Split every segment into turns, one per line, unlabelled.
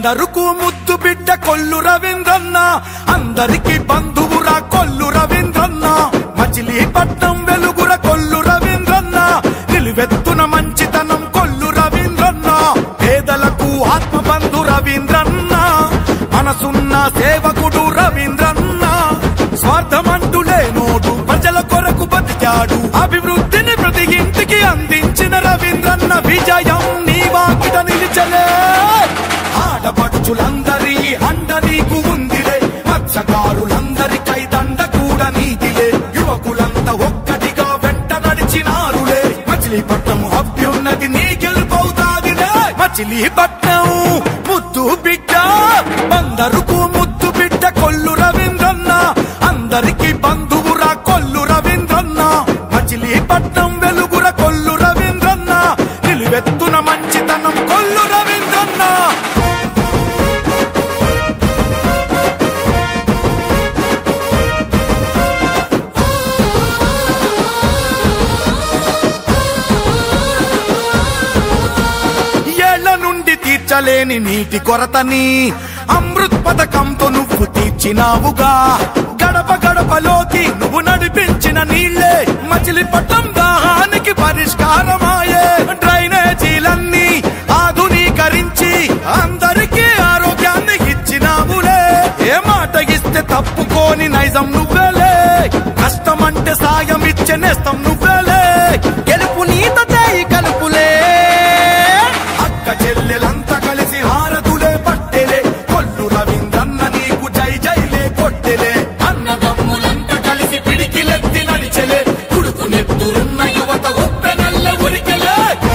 బందరుకు ముద్దు బిడ్డ కొల్లు రవీంద్రన్న అందరికి బంధువురా కొల్లు రవీంద్రన్న మచిలీపట్నం వెలుగుర కొల్లు రవీంద్రన్న నిలువెత్తున మంచితనం కొల్లు రవీంద్రన్న పేదలకు ఆత్మబంధు రవీంద్రన్న మనసున్న సేవకుడు రవీంద్రన్న స్వార్థమంటూ లేనోడు ప్రజల కొరకు బతికాడు అభివృద్ధిని ప్రతి ఇంటికి అందించిన రవీంద్రన్న విజయం నీ వాకిట నిలిచలే ఆడపడుచులందరి అండ నీకు ఉందిలే మత్స్యకారులందరికై దండ కూడా నీదిలే యువకులంతా ఒక్కటిగా వెంట నడిచినారులే మచిలీపట్నం అభ్యున్నది నీ గెలుపవుతాదిలే మచిలీపట్నం ముద్దు బిడ్డ బందరుకు ముద్దు బిడ్డ కొల్లు రవీంద్రన్న అందరికి బంధువురా కొల్లు రవీంద్రన్న మచిలీపట్నం వెలుగుర కొల్లు రవీంద్రన్న నిలువెత్తున మంచితనం కొల్లు రవీంద్రన్న ఏళ్ల నుండి తీర్చలేని నీటి కొరతని అమృత్ పథకంతో నువ్వు తీర్చినావుగా గడప గడపలోకి నువ్వు నడిపించిన నీళ్లే మచిలీపట్నం దాహానికి పరిష్కారమాయే డ్రైనేజీలన్నీ ఆధునీకరించి అందరికీ ఆరోగ్యాన్ని ఇచ్చినావులే ఏ మాట ఇస్తే తప్పుకోని నైజం నువ్వేలే కష్టమంటే సాయం ఇచ్చే నేస్తం నువ్వేలే గెలుపు నీత చేయి కలుపులే అక్క చెల్లెలంతా కలిసి హారతులే పట్టెలే కొల్లు రవీంద్రన్న నీకు జై జైలే కొట్టెలే అన్నదమ్ములంతా కలిసి పిడికిలెత్తి నడిచెలే కుడుకు నెత్తురున్న యువత ఉప్పెనల్ల ఉరికెలే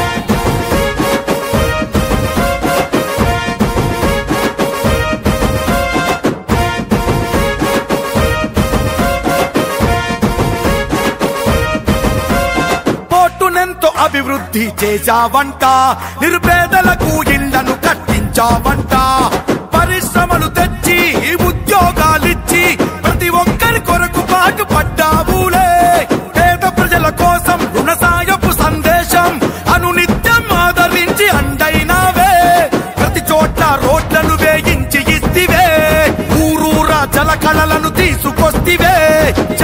పోర్టునెంతో అభివృద్ధి చేశావంట నిరుపేదలకు ఇళ్లను కట్టించావంట పరిశ్రమలు తెచ్చి ఉద్యోగాలిచ్చి ప్రతి ఒక్కరి కొరకు పాటు పడ్డావులే పేద ప్రజల కోసం రుణ సాయపు సందేశం అనునిత్యం ఆదరించి అండైనావే ప్రతి చోట్ల రోడ్లను వేయించి ఇస్తివే ఊరూరా జలకళలను తీసుకొస్తివే